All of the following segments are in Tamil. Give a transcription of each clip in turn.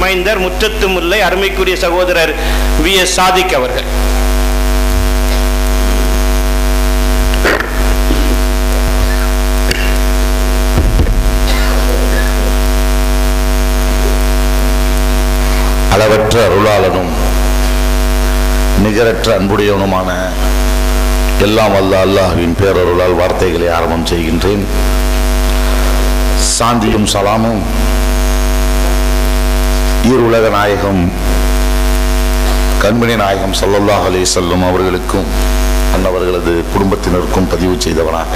மைந்தர் முற்றத்து முல்லை அருமைக்குரிய சகோதரர் வி எஸ் சாதிக் அவர்கள் அளவற்ற அருளாளனும் நிகரற்ற அன்புடையவனுமான எல்லாம் வல்ல அல்லாஹ்வின் பேரருளால் வார்த்தைகளை ஆரம்பம் செய்கின்றேன் சாந்தியும் சலாமும் ஈருலக நாயகம் கண்மணி நாயகம் ஸல்லல்லாஹு அலைஹி செல்லும் அவர்களுக்கும் அன்னவர்களது குடும்பத்தினருக்கும் பதிவு செய்தவனாக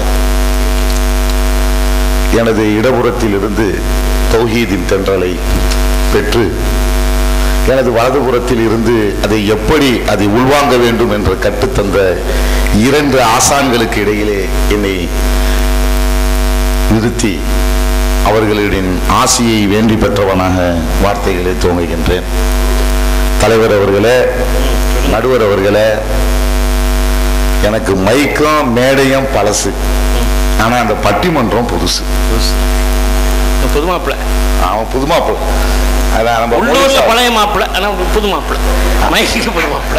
எனது இடப்புறத்தில் இருந்து தௌஹீதின் தென்றலை பெற்று எனது வலதுபுறத்தில் இருந்து அதை எப்படி அதை உள்வாங்க வேண்டும் என்று கற்றுத்தந்த இரண்டு ஆசான்களுக்கு இடையிலே என்னை நிறுத்தி அவர்களின் ஆசியை வேண்டி பெற்றவனாக வார்த்தைகளை துவங்குகின்றேன் தலைவர் அவர்களே நடுவர் அவர்களே எனக்கு மைக்கும் மேடையும் பழசு ஆனா அந்த பட்டிமன்றம் புதுசு புது மாப்பிள்ள அவன் புது மாப்பிள்ளை அதான் நம்ம உள்ளூர்ல முழுசா- பழைய மாப்பிள்ள ஆனா புது மாப்பிள்ள மைக்கு புது மாப்பிள்ள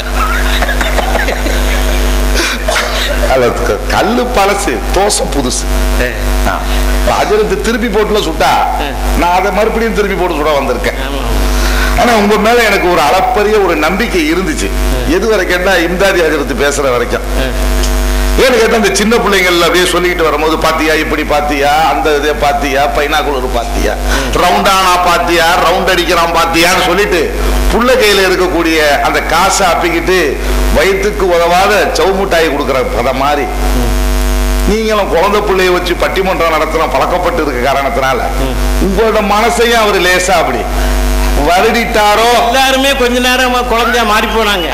அல்ல, க- கல்லு பழசு தோசை புதுசு ஆ. ராஜரத்து திருப்பி போட்டுல சுட்டா நான் அதை மறுபடியும் திருப்பி போட்டு சுட வந்திருக்கேன் ஆமா. ஆனா உங்க மேல எனக்கு ஒரு அளப்பரிய ஒரு நம்பிக்கை இருந்துச்சு எது வரைக்கும்னா இம்தாதி ஹஜரத்து பேசுற வரைக்கும் ஏன்னு கேட்டா இந்த சின்ன பிள்ளைங்கள்ல அப்படியே சொல்லிக்கிட்டு வரும்போது பாத்தியா இப்படி பாத்தியா அந்த இதை பாத்தியா பைனாக்குலர் பாத்தியா ரவுண்டானா பாத்தியா ரவுண்ட் அடிக்கிறான் பாத்தியான்னு சொல்லிட்டு புள்ள கையில இருக்கக்கூடிய அந்த காசை அப்பிக்கிட்டு வயிற்றுக்கு உதவாத சவுமுட்டாய் கொடுக்குற பத மாதிரி நீங்களும் குழந்தை பிள்ளைய வச்சு பட்டிமன்றம் நடத்துற பழக்கப்பட்டு இருக்க காரணத்தினால உங்களோட மனசையும் அவர் லேசா அப்படி வருடிட்டாரோ எல்லாருமே கொஞ்ச நேரமா குழந்தையா மாறி போனாங்க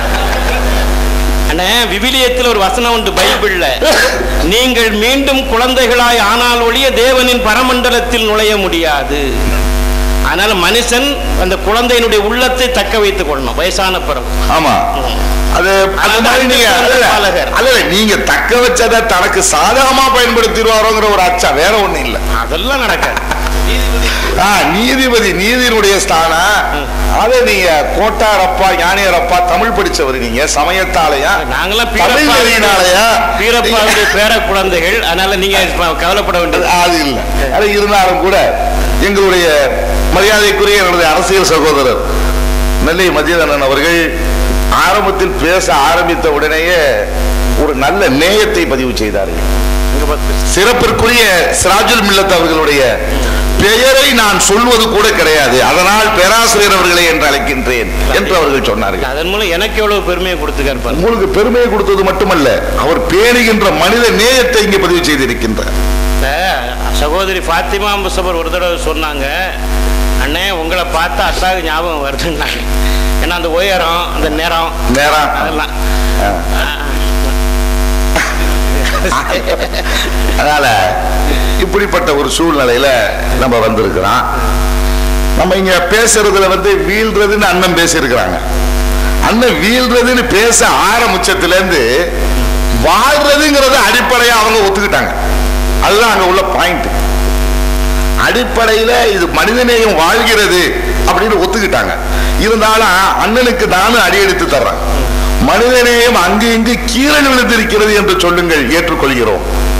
அண்ணே விவிலியத்தில் ஒரு வசனம் உண்டு பைபிள்ல நீங்கள் மீண்டும் குழந்தைகளாய் ஆனால் ஒழிய தேவனின் பரமண்டலத்தில் நுழைய முடியாது அதனால மனுஷன் அந்த குழந்தையினுடைய உள்ளத்தை தக்க வைத்துக் கொள்ளணும் வயசான பிறகு ஆமா அது அந்த மாதிரி நீங்க அல்ல, பாலகர். அல்ல நீங்க தக்க வச்சதை தனக்கு சாதகமா பயன்படுத்திடுவாரோங்கிற ஒரு அச்சம் வேற ஒண்ணு இல்ல அதெல்லாம் நடக்காது ஆ, நீதிபதி நீதியினுடைய ஸ்தானம் அதை நீங்க கோட்டாரப்பா ஞானியரப்பா தமிழ் படிச்சவர் நீங்க சமயத்தாலயா நாங்கெல்லாம் தமிழ் பீரப்பா நெறியினாலயா பீரப்பாவுடைய பேர குழந்தைகள் அதனால நீங்க கவலைப்பட வேண்டியது அது இல்ல அது இருந்தாலும் கூட எங்களுடைய மரியாதைக்குரிய என்னுடைய அரசியல் சகோதரர் நெல்லை மதியதனன் அவர்கள் ஆரம்பத்தில் பேச ஆரம்பித்த உடனேயே ஒரு நல்ல நேயத்தை பதிவு செய்தார்கள் இங்க பார்த்து. சிறப்பிற்குரிய சிராஜுல் மில்லத் அவர்களுடைய பெயரை நான் சொல்வது கூட கிடையாது அதனால் பேராசிரியர் அவர்களை என்று அழைக்கின்றேன் என்று அவர்கள் சொன்னார்கள் அதன் மூலம் எனக்கு எவ்வளவு பெருமையை கொடுத்துக்காரு பாருங்க உங்களுக்கு பெருமையை கொடுத்தது மட்டுமல்ல அவர் பேணுகின்ற மனித நேயத்தை இங்கே பதிவு செய்திருக்கின்றார் இந்த சகோதரி ஃபாத்திமா முசபர் ஒரு தடவை சொன்னாங்க அண்ணே உங்களை பார்த்தா அத்தாவுக்கு ஞாபகம் வருதுன்னாங்க ஏன்னா அந்த உயரம் அந்த நிறம் நேரம் அதெல்லாம் ஆ. அதனால இப்படிப்பட்ட ஒரு சூழ்நிலையில நம்ம வந்திருக்கிறோம் நம்ம இங்க பேசுறதுல வந்து வீழ்றதுன்னு அண்ணன் பேசியிருக்கிறாங்க அண்ணன் வீழ்றதுன்னு பேச ஆரம்பிச்சதுல இருந்து வாழ்றதுங்கிறத அடிப்படையா அவங்க ஒத்துக்கிட்டாங்க அதுதான் அங்க உள்ள பாயிண்ட் அடிப்படையில இது மனிதநேயம் வாழ்கிறது அப்படின்னு ஒத்துக்கிட்டாங்க இருந்தாலும் அண்ணனுக்கு நானும் அடி எடுத்து தர்றேன் மனிதநேயம் அங்கு இங்கு கீழல் விழுந்திருக்கிறது என்று சொல்லுங்கள் ஏற்றுக்கொள்கிறோம்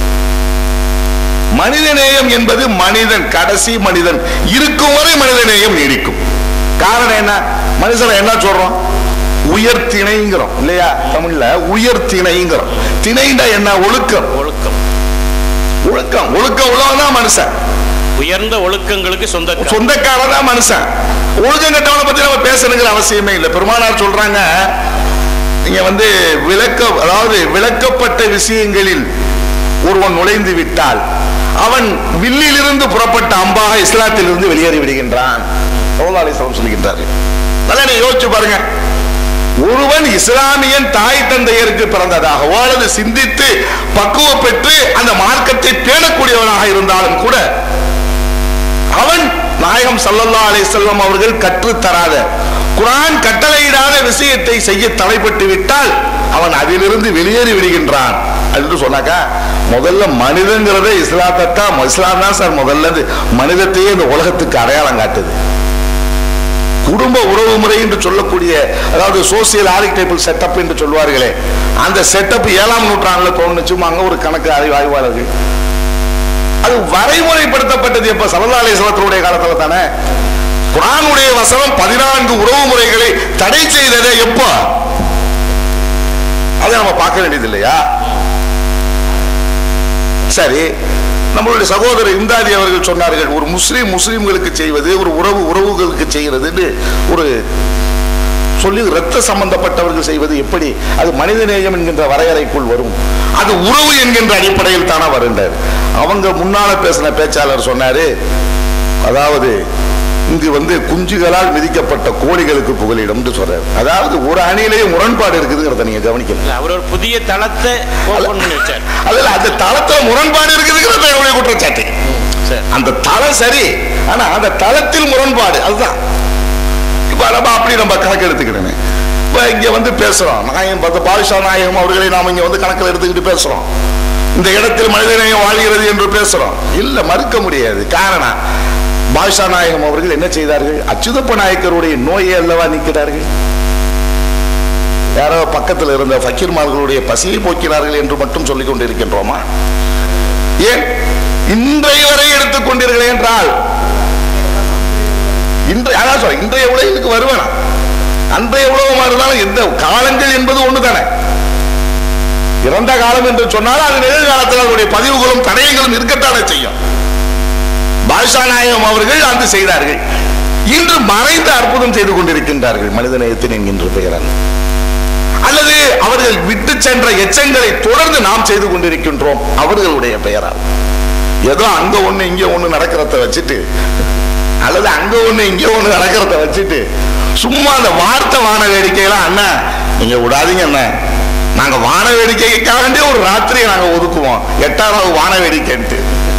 மனிதநேயம் என்பது மனிதன் கடைசி மனிதன் இருக்கும் வரை மனிதநேயம் நீடிக்கும் காரணம் என்ன மனுஷனை என்ன சொல்றோம் உயர் திணைங்கிறோம் இல்லையா தமிழ்ல உயர் திணைங்கிறோம் திணைண்டா என்ன ஒழுக்கம் ஒழுக்கம் ஒழுக்கம் ஒழுக்கம் உள்ளவன் தான் மனுஷன் உயர்ந்த ஒழுக்கங்களுக்கு சொந்த சொந்தக்காரன் தான் மனுஷன் ஒழுக்கம் கட்டவனை பத்தி நம்ம பேசணுங்கிற அவசியமே இல்லை பெருமானார் சொல்றாங்க நீங்க வந்து விளக்க அதாவது விளக்கப்பட்ட விஷயங்களில் ஒருவன் நுழைந்து விட்டால் அவன் வில்லிலிருந்து புறப்பட்ட அம்பாக இஸ்லாத்திலிருந்து வெளியேறி விடுகின்றான் சல்லல்லாஹு அலைஹி வஸல்லம் சொல்லுகின்றாரு நல்லா நீங்க யோசிச்சு பாருங்க ஒருவன் இஸ்லாமியன் தாய் தந்தையருக்கு பிறந்ததாகவோ அல்லது சிந்தித்து பக்குவம் பெற்று அந்த மார்க்கத்தை பேணக்கூடியவனாக இருந்தாலும் கூட அவன் நாயகம் ஸல்லல்லாஹு அலைஹி வஸல்லம் அவர்கள் கற்றுத் தராத குர்ஆன் கட்டளையிடாத விஷயத்தை செய்ய தலைப்பட்டு விட்டால் அவன் அதிலிருந்து வெளியேறி விடுகின்றான் அப்படின்னு சொன்னாக்கா முதல்ல மனிதங்கிறதே இஸ்லாத்தை தான் இஸ்லாம் தான் சார் முதல்ல இருந்து மனிதத்தையே இந்த உலகத்துக்கு அடையாளம் காட்டுது குடும்ப உறவு முறை என்று சொல்லக்கூடிய அதாவது சோசியல் ஆரிக்டேபிள் செட்டப் என்று சொல்வார்களே அந்த செட்டப் ஏழாம் நூற்றாண்டுல தோணுச்சுமாங்க ஒரு கணக்கு அறிவு ஆய்வாளர்கள் அது வரைமுறைப்படுத்தப்பட்டது எப்ப சல்லா அலிஸ்லத்தினுடைய காலத்துல தானே குரானுடைய வசனம் பதினான்கு உறவு முறைகளை தடை செய்ததே எப்போ அதை நம்ம பார்க்க வேண்டியது இல்லையா சரி நம்மளுடைய சகோதரர் இம்தாதி அவர்கள் சொன்னார்கள் ஒரு முஸ்லீம் முஸ்லீம்களுக்கு செய்வது ஒரு உறவு உறவுகளுக்கு செய்கிறதுன்னு ஒரு சொல்லி இரத்த சம்பந்தப்பட்டவர்கள் செய்வது எப்படி அது மனிதநேயம் என்கின்ற வரையறைக்குள் வரும் அது உறவு என்கின்ற அடிப்படையில் தானே வருகின்றார் அவங்க முன்னால பேசின பேச்சாளர் சொன்னாரு அதாவது இங்கு வந்து குஞ்சுகளால் மிதிக்கப்பட்ட கோழிகளுக்கு புகலிடம் சொல்றாரு அதாவது ஒரு அணியிலேயே முரண்பாடு இருக்குதுங்கிறத நீங்க கவனிக்கணும் இல்ல, அவர் ஒரு புதிய தளத்தை ஓபன் பண்ணி வச்சார் அதுல அந்த தளத்துல முரண்பாடு இருக்குதுங்கிறது என்னுடைய குற்றச்சாட்டு சரி அந்த தளம் சரி ஆனா அந்த தளத்தில் முரண்பாடு அதுதான் இப்ப நம்ம அப்படி நம்ம கணக்கு எடுத்துக்கிட்டேன் இப்ப இங்க வந்து பேசுறோம் நாயகம் பார்த்த பாதுஷா நாயகம் அவர்களை நாம இங்க வந்து கணக்கில் எடுத்துக்கிட்டு பேசுறோம் இந்த இடத்தில் மனிதநேயம் வாழ்கிறது என்று பேசுறோம் இல்ல மறுக்க முடியாது காரணம் பாதுஷா நாயகம் அவர்கள் என்ன செய்தார்கள் அச்சுதப்ப நாயக்கருடைய நோயை அல்லவா நீக்கிறார்கள் யாரோ பக்கத்தில் இருந்த ஃபக்கீர்மார்களுடைய பசியை போக்கினார்கள் என்று மட்டும் சொல்லிக் கொண்டிருக்கின்றோமா ஏன் இன்றைய வரை எடுத்துக்கொண்டீர்கள் என்றால் இன்றைய அதான் சொல்றேன், இன்றைய உலகிற்கு வருவேனா அன்றைய உலகமா இருந்தாலும் எந்த காலங்கள் என்பது ஒண்ணுதானே இறந்த காலம் என்று சொன்னால் அது நிகழ்காலத்தில் அதனுடைய பதிவுகளும் தடயங்களும் இருக்கத்தானே செய்யும் பாஷா நாயகம் அவர்கள் அந்த செய்தார்கள் இன்று மறைந்து அற்புதம் செய்து கொண்டிருக்கின்றார்கள் மனிதநேயத்தின் என்கின்ற பெயரால் அல்லது அவர்கள் விட்டு சென்ற எச்சங்களை தொடர்ந்து நாம் செய்து கொண்டிருக்கின்றோம் அவர்களுடைய பெயரால் ஏதோ அங்க ஒண்ணு இங்க ஒண்ணு நடக்கிறத வச்சுட்டு அல்லது அங்க ஒண்ணு இங்க ஒண்ணு நடக்கிறத வச்சுட்டு சும்மா அந்த வார்த்தை வான வேடிக்கையெல்லாம் அண்ணன் நீங்க விடாதீங்க அண்ணன் நாங்க வான வேடிக்கைக்காக வேண்டிய ஒரு ராத்திரியை நாங்க ஒதுக்குவோம் எட்டாவது வான வேடிக்கைன்ட்டு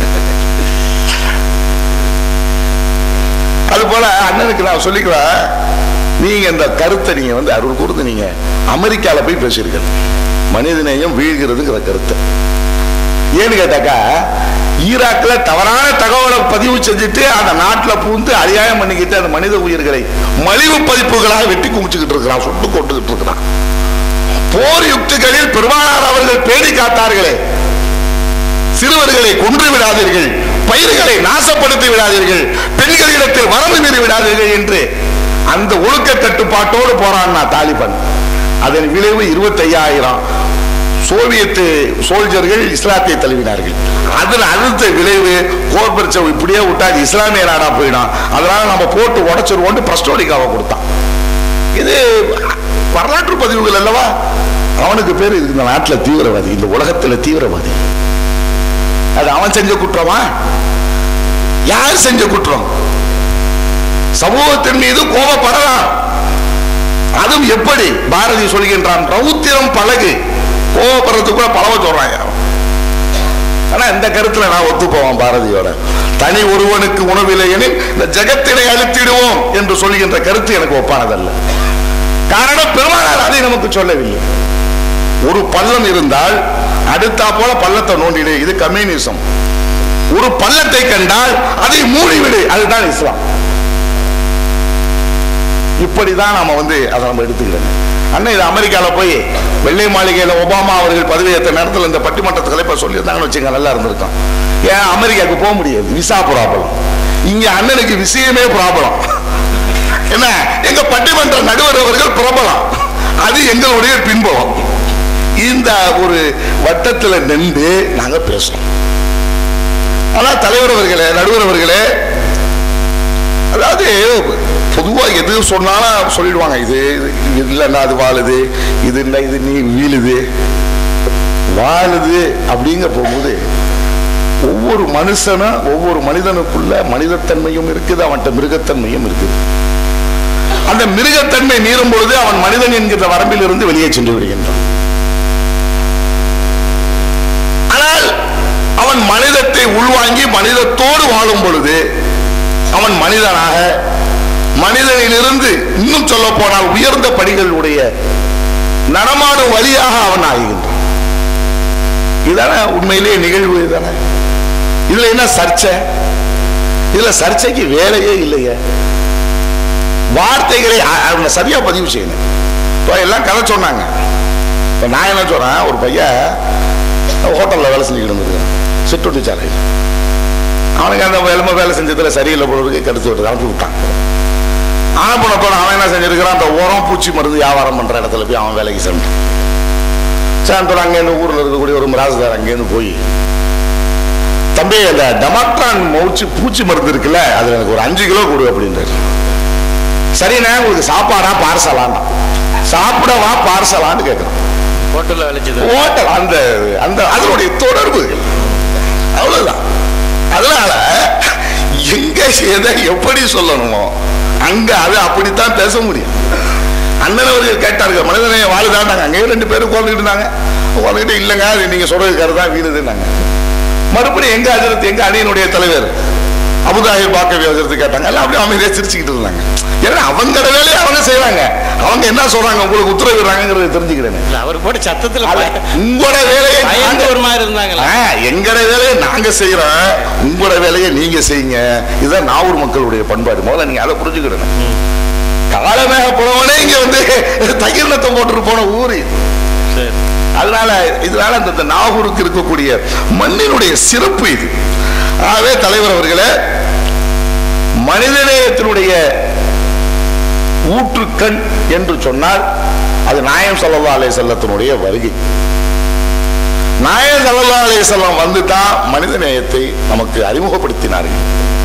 அது போல அண்ணனுக்கு நான் சொல்லிக்கிறேன் நீங்க இந்த கருத்தை நீங்க வந்து அருள் கூர்ந்து நீங்க அமெரிக்கால போய் பேசியிருக்க மனிதநேயம் வீழ்கிறதுங்கிற கருத்தை ஏன்னு கேட்டாக்கா ஈராக்ல தவறான தகவலை பதிவு செஞ்சுட்டு அந்த நாட்டுல பூந்து அநியாயம் பண்ணிக்கிட்டு அந்த மனித உயிர்களை மலிவு பதிப்புகளாக வெட்டி குமிச்சுக்கிட்டு இருக்கிறான் சுட்டு கொண்டுகிட்டு இருக்கிறான் போர் யுக்திகளில் பெருமானார் அவர்கள் பேடி காத்தார்களே சிறுவர்களை கொன்று விடாதீர்கள் பயிர்களை நாசப்படுத்தி விடாதீர்கள் பெண்களிடத்தில் வரம்பு மீறி விடாதீர்கள் என்று அந்த ஒழுக்க கட்டுப்பாட்டோடு போறான்னா தாலிபான் அதன் விளைவு இருபத்தையாயிரம் சோவியத் சோல்ஜர்கள் இஸ்லாத்தை தழுவினார்கள் அதில் அடுத்த விளைவு கோர்பரிச்சவ் இப்படியே விட்டா அது இஸ்லாமிய நாடா போயிடும் அதனால நம்ம போட்டு உடச்சிருவோம் பிரஸ்டோடிக்காவை கொடுத்தான் இது வரலாற்று பதிவுகள் அல்லவா அவனுக்கு பேர் இந்த நாட்டில் தீவிரவாதி இந்த உலகத்தில் தீவிரவாதி அது அவன் செஞ்ச குற்றமா யார் செஞ்ச குற்றம் சமூகத்தின் மீது கோபப்படலாம் அதுவும் எப்படி பாரதி சொல்கின்றான் ரௌத்திரம் பழகு கோபப்படுறதுக்கு கூட பழவ சொல்றாங்க ஆனா இந்த கருத்துல நான் ஒத்து போவான் பாரதியோட தனி ஒருவனுக்கு உணவில்லை எனில் இந்த ஜெகத்தினை அழித்திடுவோம் என்று சொல்கின்ற கருத்து எனக்கு ஒப்பானதல்ல காரணம் பெருமானார் அதை நமக்கு சொல்லவில்லை ஒரு பள்ளம் இருந்தால் அடுத்தா போல பள்ளத்தை நோண்டிடு இது கம்யூனிசம் ஒரு பள்ளத்தை கண்டால் அதை மூடிவிடு அதுதான் இஸ்லாம் இப்படிதான் நாம வந்து அதை நம்ம எடுத்துக்கிறோம் அண்ணன் இது அமெரிக்கால போய் வெள்ளை மாளிகையில ஒபாமா அவர்கள் பதவியேற்ற நேரத்தில் இந்த பட்டிமன்றத்துக்களை இப்ப சொல்லியிருந்தாங்கன்னு வச்சுங்க நல்லா இருந்திருக்கும் ஏன் அமெரிக்காவுக்கு போக முடியாது விசா ப்ராப்ளம் இங்க அண்ணனுக்கு விஷயமே ப்ராப்ளம் என்ன எங்க பட்டிமன்ற நடுவர் அவர்கள் பிரபலம் அது எங்களுடைய பின்பலம் இந்த ஒரு வட்டத்துல நின்று நாங்க பேசுறோம் ஆனா தலைவர் அவர்களே நடுவர் அவர்களே அதாவது பொதுவா எது சொன்னாலும் சொல்லிடுவாங்க இது இது இல்லைன்னா அது வாழுது இது இல்லை இது நீ வீழுது வாழுது அப்படிங்க போகும்போது ஒவ்வொரு மனுஷனும் ஒவ்வொரு மனிதனுக்குள்ள மனிதத்தன்மையும் இருக்குது அவன்கிட்ட மிருகத்தன்மையும் இருக்குது அந்த மிருகத்தன்மை மீறும் பொழுது அவன் மனிதன் என்கின்ற வரம்பில் இருந்து வெளியே சென்று விடுகின்றான் ஆனால் அவன் மனிதத்தை உள்வாங்கி மனிதத்தோடு வாழும் பொழுது அவன் மனிதனாக மனிதனிலிருந்து இன்னும் சொல்ல போனால் உயர்ந்த படிகளுடைய நடமாடும் வழியாக அவன் ஆகின்றான் இதான உண்மையிலேயே நிகழ்வு இதானே இதுல என்ன சர்ச்சை இதுல சர்ச்சைக்கு வேலையே இல்லையே வார்த்தைகளை அ- அவங்க சரியா பதிவு செய்யணும் இப்போ எல்லாம் கதை சொன்னாங்க இப்போ நான் என்ன சொல்றேன் ஒரு பையன் ஹோட்டலில் வேலை செஞ்சுக்கிட்டு இருந்திருக்கான் சிட்டுட்டி சாலையில் அவனுக்கு அந்த வேலை வேலை செஞ்சதுல சரியில்லை பொழுது கெடுத்து விட்டு அனுப்பி விட்டான் அனுப்பினத்தோட அவன் என்ன செஞ்சிருக்கிறான் அந்த உரம் பூச்சி மருந்து வியாபாரம் பண்ற இடத்துல போய் அவன் வேலைக்கு சென்றான் சேர்ந்தோட அங்கேருந்து ஊர்ல இருக்கக்கூடிய ஒரு மிராசுதார் அங்கேருந்து போய் தம்பி அந்த டமாட்ரான் மௌச்சி பூச்சி மருந்து இருக்குல்ல அதுல எனக்கு ஒரு அஞ்சு கிலோ கொடு அப்படின்றாரு சரிண்ணே உங்களுக்கு சாப்பாடா பார்சலான்னா சாப்பிடவா பார்சலான்னு கேட்குறோம் ஹோட்டல்ல விளைச்சது ஓட்டல் அந்த அந்த அதனுடைய தொடர்புகள் அவ்வளவுதான் அதனால எங்க எதை எப்படி சொல்லணுமோ அங்க அது அப்படித்தான் பேச முடியும் அண்ணன் அவர்கள் கேட்டார்கள் மனிதனைய வாழுதாண்டாங்க அங்கேயும் ரெண்டு பேரும் உட்காந்துக்கிட்டு இருந்தாங்க உட்காந்துக்கிட்டு இல்லைங்க அது நீங்க சொல்றது கருதான் வீணுதுன்னாங்க மறுபடியும் எங்க அஜரத் எங்க அணியினுடைய தலைவர் அபுதாஹிர் பாக்கவி அஜரத்து கேட்டாங்க எல்லாம் அப்படியே அமைதியா சிரிச்சுக்கிட்டு இருந்தாங்க ஏன்னா அவங்க வேலையை அவங்க செய்றாங்க அவங்க என்ன சொல்றாங்க உங்களுக்கு உத்தரவிடுறாங்கிறத தெரிஞ்சுக்கிறேன் இல்ல, அவர் போட்ட சத்தத்துல பய- உங்களோட வேலையை பயந்து நாங்க- ஒரு மாதிரி இருந்தாங்களா ஆ, எங்கட வேலையை நாங்க செய்யறோம் உங்களோட வேலையை நீங்க செய்யுங்க இதுதான் நாவூர் மக்களுடைய பண்பாடு முதல்ல நீங்க அதை புரிஞ்சுக்கிடணும் காலமேக போனவனே இங்க வந்து தயிர் நத்தம் போட்டு போன ஊரு சரி அதனால இதனால அந்த இந்த நாகூருக்கு இருக்கக்கூடிய மண்ணினுடைய சிறப்பு இது ஆகவே தலைவர் அவர்களே மனிதநேயத்தினுடைய ஊற்றுக்கண் என்று சொன்னால் அது நாயம் சல்லா அலே செல்லத்தினுடைய வருகை நாயம் சல்லா அலே செல்லம் வந்து தான் மனிதநேயத்தை நமக்கு அறிமுகப்படுத்தினார்கள்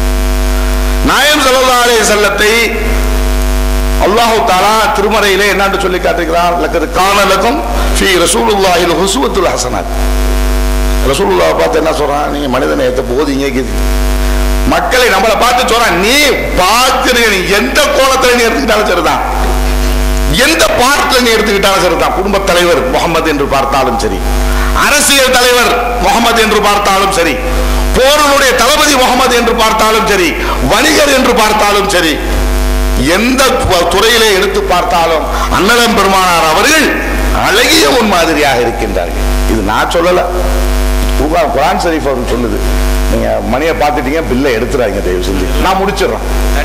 நாயம் சல்லா அலே செல்லத்தை அல்லாஹு தாலா திருமறையிலே என்னன்னு சொல்லி காட்டுகிறான் லக்கது காணலக்கும் ஃபி ரசூலுல்லாஹில் ஹுசுவத்துல் ஹசனாத் ரசூலுல்லாஹ் பார்த்து என்ன சொல்றான் நீங்க மனித நேயத்தை போதிங்க இது. மக்களை நம்மளை பார்த்து சொல்றான் நீ பார்க்கிற நீ எந்த கோலத்துல நீ எடுத்துக்கிட்டாலும் சரிதான் எந்த பார்ட்ல நீ எடுத்துக்கிட்டாலும் சரிதான் குடும்ப தலைவர் முகமது என்று பார்த்தாலும் சரி அரசியல் தலைவர் முகமது என்று பார்த்தாலும் சரி போரனுடைய தளபதி முகமது என்று பார்த்தாலும் சரி வணிகர் என்று பார்த்தாலும் சரி எந்த கு- துறையிலே எடுத்து பார்த்தாலும் அன்னலம் பெருமானார் அவர்கள் அழகிய முன்மாதிரியாக இருக்கின்றார்கள் இது நான் சொல்லல குர்ஆன் குரான் ஷரீஃப் அவர் சொல்லுது நீங்க மணியை பார்த்துட்டீங்க பில்லை எடுத்துறாங்க தயவு செஞ்சு நான் முடிச்சிடுறேன்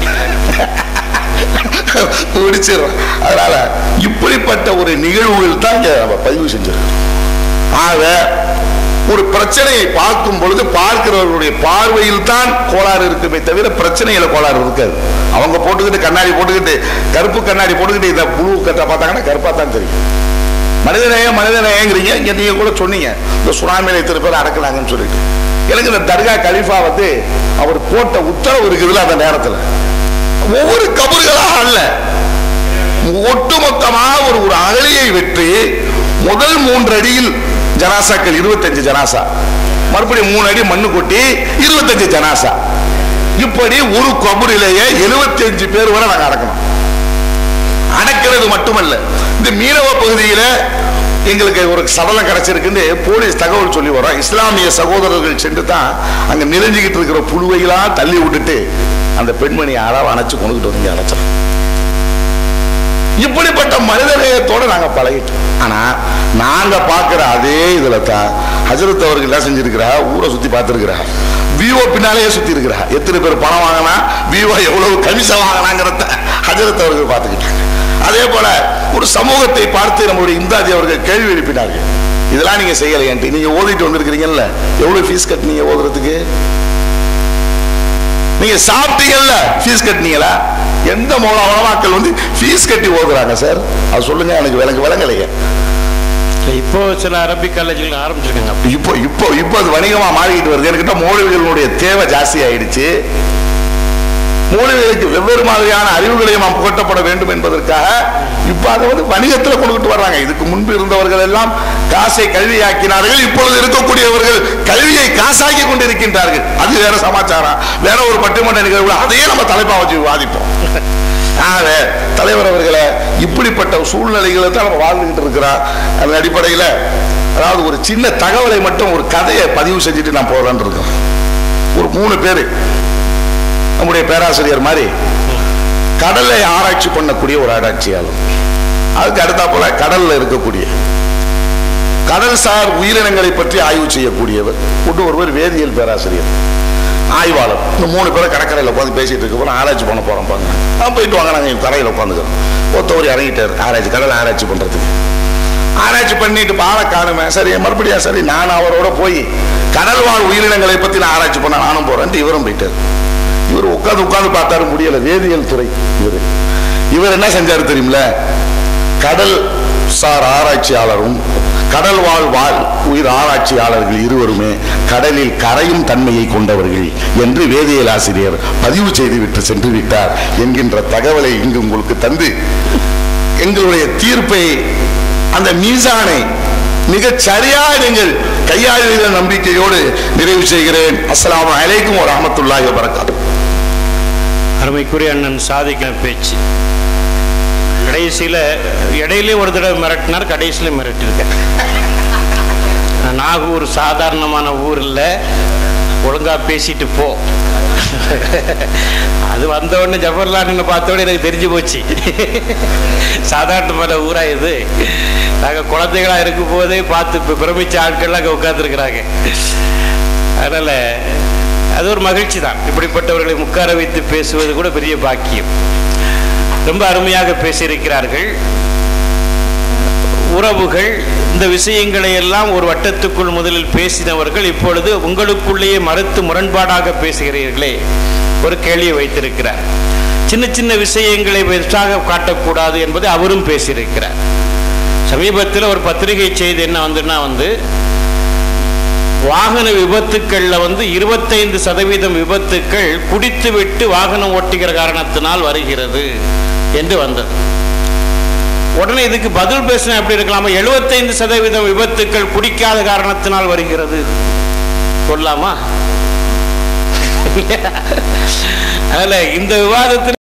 முடிச்சிடுறேன் அதனால இப்படிப்பட்ட ஒரு நிகழ்வுகள் தான் இங்க நம்ம பதிவு செஞ்சிருக்கோம் ஆக ஒரு பிரச்சனையை பார்க்கும் பொழுது பார்க்கிறவர்களுடைய பார்வையில் தான் கோளாறு இருக்குமே தவிர பிரச்சனையில கோளாறு இருக்காது அவங்க போட்டுக்கிட்டு கண்ணாடி போட்டுக்கிட்டு கருப்பு கண்ணாடி போட்டுக்கிட்டு இதை புழு கட்ட பார்த்தாங்கன்னா கருப்பா தான் தெரியும் மனிதநேயம் மனிதநேயங்கிறீங்க இங்க நீங்க கூட சொன்னீங்க இந்த சுனாமியில இத்தனை பேர் அடக்குனாங்கன்னு சொல்லிட்டு எனக்கு இந்த தர்கா கலிஃபா வந்து அவர் போட்ட உத்தரவு இருக்குதுல்ல அந்த நேரத்துல ஒவ்வொரு கபர்களாக அல்ல ஒட்டுமொத்தமாக ஒரு ஒரு அகலியை வெற்றி முதல் மூன்று அடியில் ஜனாசாக்கள் இருபத்தஞ்சு ஜனாசா மறுபடியும் மூணு அடி மண்ணு கொட்டி இருபத்தஞ்சு ஜனாசா இப்படி ஒரு கபரிலேயே 75 பேர் வரை நாங்க அடக்கணும் அடக்கிறது மட்டுமல்ல இந்த மீனவ பகுதியில எங்களுக்கு ஒரு சடலம் கிடைச்சிருக்குன்னு போலீஸ் தகவல் சொல்லி வரோம் இஸ்லாமிய சகோதரர்கள் சென்று தான் அங்க நிறைஞ்சுக்கிட்டு இருக்கிற புழுவையெல்லாம் தள்ளி விட்டுட்டு அந்த பெண்மணி அளவு அணைச்சு கொண்டுகிட்டு வந்து அணைச்சோம் இப்படிப்பட்ட மனிதநேயத்தோட நாங்க பழகிட்டோம் ஆனா நாங்க பார்க்கிற அதே இதுல தான் ஹஜரத் அவர்கள் என்ன செஞ்சிருக்கிறா ஊரை சுத்தி பார்த்திருக்கிறா விவோ பின்னாலேயே சுத்தி இருக்கிறா எத்தனை பேர் பணம் வாங்கினா விவோ எவ்வளவு கமிஷன் வாங்கினாங்கிறத ஹஜரத் அவர்கள் பார்த்துக்கிட்டாங்க அதே போல ஒரு சமூகத்தை பார்த்து நம்மளுடைய இந்தாதி அவர்கள் கேள்வி எழுப்பினார்கள் இதெல்லாம் நீங்க செய்யலையன்ட்டு நீங்க ஓதிட்டு வந்திருக்கிறீங்கல்ல எவ்வளவு ஃபீஸ் கட்டினீங்க ஓதுறதுக்கு நீங்க சாப்பிட்டீங்கல்ல ஃபீஸ் கட்டினீங்களா எந்த மூலமாக்கள் வந்து ஃபீஸ் கட்டி ஓதுறாங்க சார் அது சொல்லுங்க எனக்கு விளங்க விளங்கலையே இப்போ சில அரபிக் காலேஜ்கள் ஆரம்பிச்சிருக்காங்க அப்படி. இப்போ இப்போ இப்போ அது வணிகமா மாறிக்கிட்டு வருது என்கிட்ட மௌலவிகளுடைய தேவை ஜாஸ்தி ஆயிடுச்சு மூலிகைகளுக்கு வெவ்வேறு மாதிரியான அறிவுகளையும் நாம் புகட்டப்பட வேண்டும் என்பதற்காக இப்ப அதை வந்து வணிகத்துல கொண்டுகிட்டு வர்றாங்க இதுக்கு முன்பு இருந்தவர்கள் எல்லாம் காசை கல்வியாக்கினார்கள் இப்பொழுது இருக்கக்கூடியவர்கள் கல்வியை காசாக்கி கொண்டிருக்கின்றார்கள் அது வேற சமாச்சாரம் வேற ஒரு பட்டிமன்ற நிகழ்வு அதையே நம்ம தலைப்பா வச்சு விவாதிப்போம் ஆக தலைவர் அவர்களை இப்படிப்பட்ட சூழ்நிலைகளை தான் நம்ம வாழ்ந்துகிட்டு இருக்கிறோம் அதன் அடிப்படையில் அதாவது ஒரு சின்ன தகவலை மட்டும் ஒரு கதையை பதிவு செஞ்சுட்டு நான் போகலான்னு இருக்கோம் ஒரு மூணு பேர் நம்முடைய பேராசிரியர் மாதிரி கடலை ஆராய்ச்சி பண்ணக்கூடிய ஒரு ஆராய்ச்சியாளர் அதுக்கு அடுத்தாப்புல கடல்ல இருக்கக்கூடிய கடல் சார் உயிரினங்களை பற்றி ஆய்வு செய்யக்கூடியவர் ஒன்று ஒருவர் வேதியியல் பேராசிரியர் ஆய்வாளர் இந்த மூணு பேரும் கடற்கரையில் உட்காந்து பேசிட்டு இருக்க போறோம் ஆராய்ச்சி பண்ண போறோம் பாங்க ஆ போயிட்டு வாங்க நாங்கள் தரையில் உட்காந்துக்கிறோம் ஒருத்தவர் இறங்கிட்டார் ஆராய்ச்சி கடல் ஆராய்ச்சி பண்றதுக்கு ஆராய்ச்சி பண்ணிட்டு பாலை காணுமே சரி மறுபடியும் சரி நான் அவரோட போய் கடல் வாழ் உயிரினங்களை பத்தி நான் ஆராய்ச்சி பண்ண நானும் போறேன்ட்டு இவரும் போயிட்டார் இவர் உட்காந்து உட்காந்து பார்த்தாரு முடியல வேதியியல் துறை இவர் இவர் என்ன செஞ்சாரு தெரியுமில கடல் சார் ஆராய்ச்சியாளரும் கடல் வாழ் வாழ் உயிர் ஆராய்ச்சியாளர்கள் இருவருமே கடலில் கரையும் தன்மையை கொண்டவர்கள் என்று வேதியியல் ஆசிரியர் பதிவு செய்துவிட்டு சென்று விட்டார் என்கின்ற தகவலை இங்கு உங்களுக்கு தந்து எங்களுடைய தீர்ப்பை அந்த மீசானை மிகச் சரியாக நீங்கள் கையாளுகிற நம்பிக்கையோடு நிறைவு செய்கிறேன் அஸ்ஸலாமு அலைக்கும் ஒரு ரஹமத்துல்லாஹி வரகாத்து அருமைக்குரிய அண்ணன் சாதிக்கிற பேச்சு கடைசியில் இடையிலே ஒரு தடவை மிரட்டினார் கடைசியில் மிரட்டிருக்கேன் நாகூர் சாதாரணமான ஊர் இல்லை ஒழுங்கா பேசிட்டு போ அது வந்த உடனே ஜவஹர்லால்னு பார்த்த உடனே எனக்கு தெரிஞ்சு போச்சு சாதாரணமான ஊரா இது நாங்கள் குழந்தைகளா இருக்கும் போதே பார்த்து இப்ப பிரமிச்ச ஆட்கள்லாம் அங்கே உட்காந்துருக்குறாங்க அதனால அது ஒரு மகிழ்ச்சி தான் இப்படிப்பட்டவர்களை உட்கார வைத்து பேசுவது கூட பெரிய பாக்கியம் ரொம்ப அருமையாக பேசியிருக்கிறார்கள் உறவுகள் இந்த விஷயங்களை எல்லாம் ஒரு வட்டத்துக்குள் முதலில் பேசினவர்கள் இப்பொழுது உங்களுக்குள்ளேயே மறுத்து முரண்பாடாக பேசுகிறீர்களே ஒரு கேள்வியை வைத்திருக்கிறார் சின்ன சின்ன விஷயங்களை பெருசாக காட்டக்கூடாது என்பதை அவரும் பேசியிருக்கிறார் சமீபத்தில் ஒரு பத்திரிகை செய்தி என்ன வந்துன்னா வந்து வாகன விபத்துக்கள்ல வந்து இருபத்தைந்து சதவீதம் விபத்துக்கள் குடித்துவிட்டு வாகனம் ஓட்டுகிற காரணத்தினால் வருகிறது என்று வந்தது உடனே இதுக்கு பதில் பேசினா எப்படி இருக்கலாமா எழுபத்தைந்து சதவீதம் விபத்துக்கள் குடிக்காத காரணத்தினால் வருகிறது சொல்லலாமா அதனால இந்த விவாதத்தில்